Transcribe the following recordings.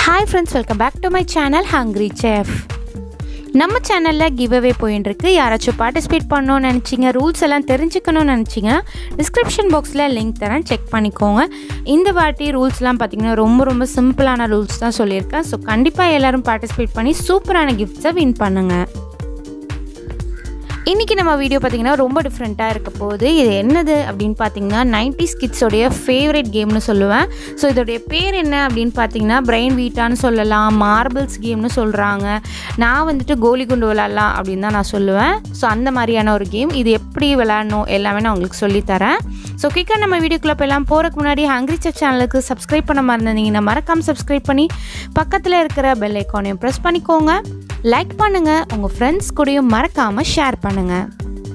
hi friends welcome back to my channel hungry chef நம்ம சேனலில் give away போயின்ட்டுருக்கு யாராச்சும் participate பண்ணணும்னு நினச்சிங்க ரூல்ஸ் எல்லாம் தெரிஞ்சுக்கணும்னு நினச்சிங்கன்னா டிஸ்கிரிப்ஷன் பாக்ஸில் லிங்க் தரேன் செக் பண்ணிக்கோங்க இந்த வாட்டி ரூல்ஸ்லாம் பார்த்தீங்கன்னா ரொம்ப ரொம்ப சிம்பிளான ரூல்ஸ் தான் சொல்லியிருக்கேன் ஸோ கண்டிப்பாக எல்லோரும் பார்ட்டிசிபேட் பண்ணி சூப்பரான கிஃப்ட்ஸை வின் பண்ணுங்கள் இன்றைக்கி நம்ம வீடியோ பார்த்திங்கன்னா ரொம்ப டிஃப்ரெண்ட்டாக இருக்க போகுது இது என்னது அப்படின்னு பார்த்தீங்கன்னா நைன்டிஸ் கிட்ஸோடைய ஃபேவரட் கேம்னு சொல்லுவேன் ஸோ இதோடைய பேர் என்ன அப்படின்னு பார்த்தீங்கன்னா பிரெயின் வீட்டான்னு சொல்லலாம் மார்பிள்ஸ் கேம்னு சொல்கிறாங்க நான் வந்துட்டு கோலி குண்டு விளாட்லாம் அப்படின்னு தான் நான் சொல்லுவேன் ஸோ அந்த மாதிரியான ஒரு கேம் இது எப்படி விளாடணும் எல்லாமே நான் உங்களுக்கு சொல்லித்தரேன் ஸோ குயிக்காக நம்ம வீடியோக்குள்ளே போயெல்லாம் போகிறதுக்கு முன்னாடி ஹங்க்ரி செஃப் சேனலுக்கு சப்ஸ்கிரைப் பண்ண மறந்துருந்தீங்கன்னா மறக்காமல் சப்ஸ்கிரைப் பண்ணி பக்கத்தில் இருக்கிற பெல் ஐக்கானையும் ப்ரெஸ் பண்ணிக்கோங்க லைக் பண்ணுங்கள் உங்கள் ஃப்ரெண்ட்ஸ் கூடயும் மறக்காமல் ஷேர் பண்ணுங்கள்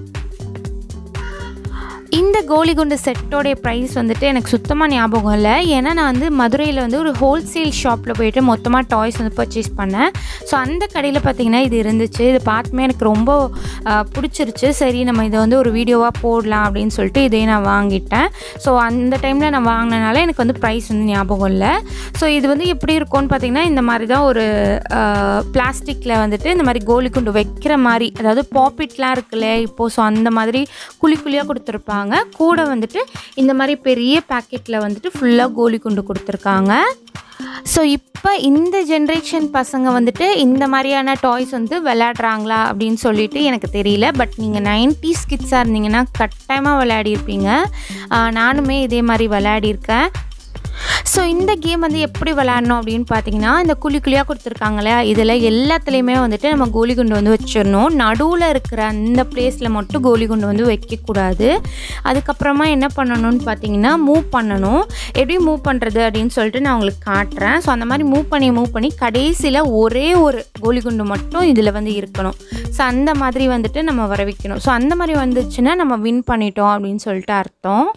இந்த கோலி குண்டு செட்டோடைய ப்ரைஸ் வந்துட்டு எனக்கு சுத்தமாக ஞாபகம் இல்லை ஏன்னா நான் வந்து மதுரையில் வந்து ஒரு ஹோல்சேல் ஷாப்பில் போயிட்டு மொத்தமாக டாய்ஸ் வந்து பர்ச்சேஸ் பண்ணேன் ஸோ அந்த கடையில் பார்த்தீங்கன்னா இது இருந்துச்சு இது பார்த்துமே எனக்கு ரொம்ப ஆஹ், பிடிச்சிருச்சு சரி நம்ம இதை வந்து ஒரு வீடியோவாக போடலாம் அப்படின்னு சொல்லிட்டு இதே நான் வாங்கிட்டேன் ஸோ அந்த டைமில் நான் வாங்கினனால எனக்கு வந்து ப்ரைஸ் வந்து ஞாபகம் இல்லை ஸோ இது வந்து எப்படி இருக்கும்னு பார்த்தீங்கன்னா இந்த மாதிரி தான் ஒரு பிளாஸ்டிக்கில் வந்துட்டு இந்த மாதிரி கோலி குண்டு வைக்கிற மாதிரி அதாவது பாப்பிட்லாம் இருக்குல்ல இப்போது ஸோ அந்த மாதிரி குழி குழியாக கொடுத்துருப்பாங்க கூட வந்துட்டு இந்த மாதிரி பெரிய பேக்கெட்டில் வந்துட்டு ஃபுல்லாக கோலி குண்டு கொடுத்துருக்காங்க ஸோ இப்போ இந்த ஜென்ரேஷன் பசங்க வந்துட்டு இந்த மாதிரியான டாய்ஸ் வந்து விளையாடுறாங்களா அப்படின்னு சொல்லிட்டு எனக்கு தெரியல பட் நீங்கள் நைன்டிஸ் கிட்ஸாக இருந்தீங்கன்னா கட்டாயமாக விளையாடிருப்பீங்க ஆஹ் நானுமே இதே மாதிரி விளையாடிருக்கேன் ஸோ இந்த கேம் வந்து எப்படி விளையாடணும் அப்படின்னு பார்த்தீங்கன்னா இந்த குழி குழியாக கொடுத்துருக்காங்களே இதில் எல்லாத்துலேயுமே வந்துட்டு நம்ம கோலி குண்டு வந்து வச்சிடணும் நடுவில் இருக்கிற அந்த பிளேஸில் மட்டும் கோலி குண்டு வந்து வைக்கக்கூடாது அதுக்கப்புறமா என்ன பண்ணணும்னு பார்த்தீங்கன்னா மூவ் பண்ணணும் எப்படி மூவ் பண்ணுறது அப்படின்னு சொல்லிட்டு நான் உங்களுக்கு காட்டுறேன் ஸோ அந்த மாதிரி மூவ் பண்ணி மூவ் பண்ணி கடைசியில் ஒரே ஒரு கோலி குண்டு மட்டும் இதில் வந்து இருக்கணும் ஸோ அந்த மாதிரி வந்துட்டு நம்ம வர வைக்கணும் ஸோ அந்த மாதிரி வந்துச்சுன்னா நம்ம வின் பண்ணிட்டோம் அப்படின்னு சொல்லிட்டு அர்த்தம்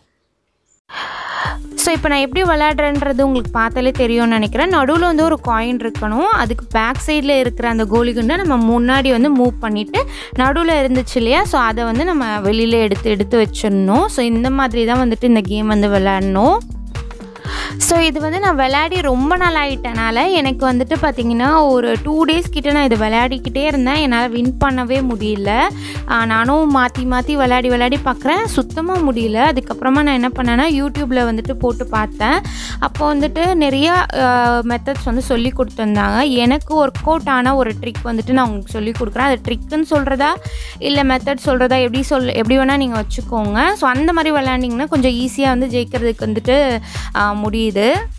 ஸோ இப்போ நான் எப்படி விளையாடுறேன்றது உங்களுக்கு பார்த்தாலே தெரியும்னு நினைக்கிறேன் நடுவில் வந்து ஒரு காயின் இருக்கணும் அதுக்கு பேக் சைடில் இருக்கிற அந்த கோலி குண்டை நம்ம முன்னாடி வந்து மூவ் பண்ணிவிட்டு நடுவில் இருந்துச்சு இல்லையா ஸோ அதை வந்து நம்ம வெளியில் எடுத்து எடுத்து வச்சிடணும் ஸோ இந்த மாதிரி தான் வந்துட்டு இந்த கேம் வந்து விளையாடணும் ஸோ இது வந்து நான் விளையாடி ரொம்ப நாள் ஆகிட்டனால எனக்கு வந்துட்டு பார்த்திங்கன்னா ஒரு டூ டேஸ் கிட்ட நான் இது விளையாடிக்கிட்டே இருந்தேன் என்னால் வின் பண்ணவே முடியல ஆஹ் நானும் மாற்றி மாற்றி விளையாடி விளையாடி பார்க்குறேன் சுத்தமாக முடியல அதுக்கப்புறமா நான் என்ன பண்ணேன்னா யூடியூப்பில் வந்துட்டு போட்டு பார்த்தேன் அப்போ வந்துட்டு நிறையா மெத்தட்ஸ் வந்து சொல்லி கொடுத்துருந்தாங்க எனக்கு ஒர்க் அவுட் ஆன ஒரு ட்ரிக் வந்துட்டு நான் உங்களுக்கு சொல்லி கொடுக்குறேன் அது ட்ரிக்குன்னு சொல்கிறதா இல்லை மெத்தட் சொல்கிறதா எப்படி சொல் எப்படி வேணால் நீங்கள் வச்சுக்கோங்க ஸோ அந்த மாதிரி விளையாண்டிங்கன்னா கொஞ்சம் ஈஸியாக வந்து ஜெயிக்கிறதுக்கு வந்துட்டு ஆஹ் முடியுது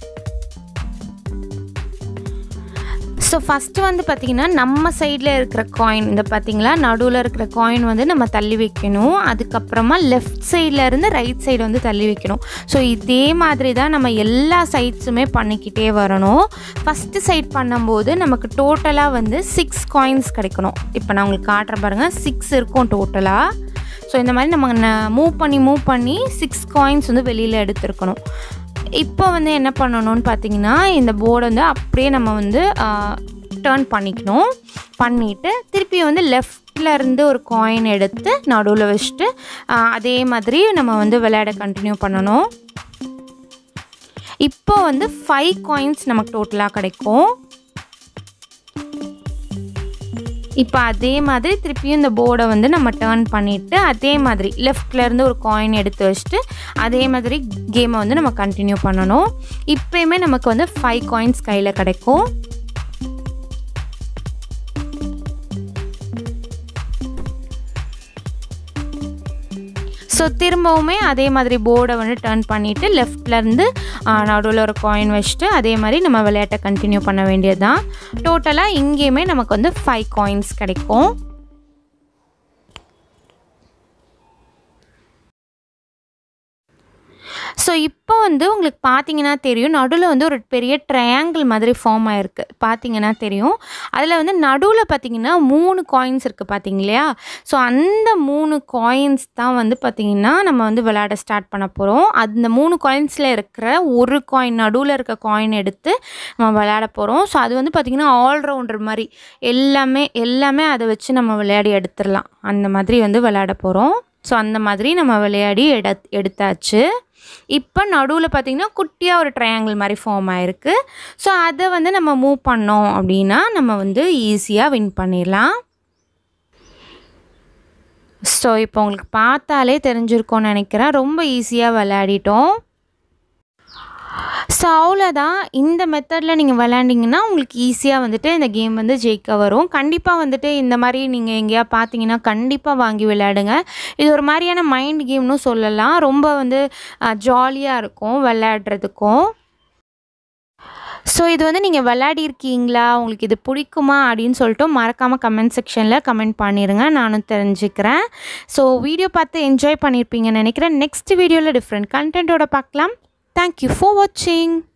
ஸோ ஃபஸ்ட்டு வந்து பார்த்திங்கன்னா நம்ம சைடில் இருக்கிற காயின் இந்த பார்த்தீங்களா நடுவில் இருக்கிற காயின் வந்து நம்ம தள்ளி வைக்கணும் அதுக்கப்புறமா லெஃப்ட் சைடில் இருந்து ரைட் சைடு வந்து தள்ளி வைக்கணும் ஸோ இதே மாதிரி தான் நம்ம எல்லா சைட்ஸுமே பண்ணிக்கிட்டே வரணும் ஃபஸ்ட்டு சைட் பண்ணும்போது நமக்கு டோட்டலாக வந்து சிக்ஸ் காயின்ஸ் கிடைக்கணும் இப்போ நான் உங்களுக்கு காட்டுறேன் பாருங்கள் சிக்ஸ் இருக்கும் டோட்டலாக ஸோ இந்த மாதிரி நம்ம மூவ் பண்ணி மூவ் பண்ணி சிக்ஸ் காயின்ஸ் வந்து வெளியில் எடுத்துருக்கணும் இப்போ வந்து என்ன பண்ணணும்னு பார்த்தீங்கன்னா இந்த போர்டை வந்து அப்படியே நம்ம வந்து டேர்ன் பண்ணிக்கணும் பண்ணிவிட்டு திருப்பி வந்து லெஃப்டில் இருந்து ஒரு காயின் எடுத்து நடுவில் வச்சுட்டு ஆஹ், அதே மாதிரி நம்ம வந்து விளையாட கண்டினியூ பண்ணணும் இப்போ வந்து ஃபைவ் காயின்ஸ் நமக்கு டோட்டலாக கிடைக்கும் இப்போ அதே மாதிரி திருப்பியும் இந்த போர்டை வந்து நம்ம டேர்ன் பண்ணிவிட்டு அதே மாதிரி லெஃப்ட்ல இருந்து ஒரு காயின் எடுத்து வச்சுட்டு அதே மாதிரி கேமை வந்து நம்ம கண்டினியூ பண்ணணும் இப்போயுமே நமக்கு வந்து ஃபைவ் காயின்ஸ் கையில் கிடைக்கும் ஸோ திரும்பவுமே அதே மாதிரி போர்டை வந்து டர்ன் பண்ணிவிட்டு லெஃப்ட்லேருந்து நடுவில் ஒரு காயின் வச்சுட்டு அதே மாதிரி நம்ம விளையாட்டை கண்டினியூ பண்ண வேண்டியது தான் டோட்டலாக இங்கேயுமே நமக்கு வந்து ஃபைவ் காயின்ஸ் கிடைக்கும் ஸோ இப்போ வந்து உங்களுக்கு பார்த்தீங்கன்னா தெரியும் நடுவில் வந்து ஒரு பெரிய ட்ரையாங்கிள் மாதிரி ஃபார்ம் ஆயிருக்கு பார்த்தீங்கன்னா தெரியும் அதில் வந்து நடுவில் பார்த்தீங்கன்னா மூணு காயின்ஸ் இருக்குது பார்த்தீங்க இல்லையா ஸோ அந்த மூணு காயின்ஸ் தான் வந்து பார்த்தீங்கன்னா நம்ம வந்து விளையாட ஸ்டார்ட் பண்ண போகிறோம் அந்த மூணு காயின்ஸில் இருக்கிற ஒரு காயின் நடுவில் இருக்க காயின் எடுத்து நம்ம விளையாட போகிறோம் ஸோ அது வந்து பார்த்திங்கன்னா ஆல்ரவுண்டர் மாதிரி எல்லாமே எல்லாமே அதை வச்சு நம்ம விளையாடி எடுத்துடலாம் அந்த மாதிரி வந்து விளையாட போகிறோம் ஸோ அந்த மாதிரி நம்ம விளையாடி எட எடுத்தாச்சு இப்போ நடுவில் பார்த்திங்கன்னா குட்டியாக ஒரு ட்ரையாங்கிள் மாதிரி ஃபார்ம் ஆயிருக்கு ஸோ அதை வந்து நம்ம மூவ் பண்ணோம் அப்படின்னா நம்ம வந்து ஈஸியாக வின் பண்ணிடலாம் ஸோ இப்போ உங்களுக்கு பார்த்தாலே தெரிஞ்சிருக்கோன்னு நினைக்கிறேன் ரொம்ப ஈஸியாக விளையாடிட்டோம் ஸோ அவ்வளோதான் இந்த மெத்தடில் நீங்கள் விளையாண்டிங்கன்னா உங்களுக்கு ஈஸியாக வந்துட்டு இந்த கேம் வந்து ஜெயிக்க வரும் கண்டிப்பாக வந்துட்டு இந்த மாதிரி நீங்கள் எங்கேயா பார்த்தீங்கன்னா கண்டிப்பாக வாங்கி விளையாடுங்க இது ஒரு மாதிரியான மைண்ட் கேம்னு சொல்லலாம் ரொம்ப வந்து ஜாலியாக இருக்கும் விளையாடுறதுக்கும் ஸோ இது வந்து நீங்கள் விளையாடிருக்கீங்களா உங்களுக்கு இது பிடிக்குமா அப்படின்னு சொல்லிட்டு மறக்காமல் கமெண்ட் செக்ஷனில் கமெண்ட் பண்ணிடுங்க நானும் தெரிஞ்சுக்கிறேன் ஸோ வீடியோ பார்த்து என்ஜாய் பண்ணியிருப்பீங்கன்னு நினைக்கிறேன் நெக்ஸ்ட் வீடியோவில் டிஃப்ரெண்ட் கண்டென்ட்டோட பார்க்கலாம் தேங்க்யூ ஃபார் வாட்சிங்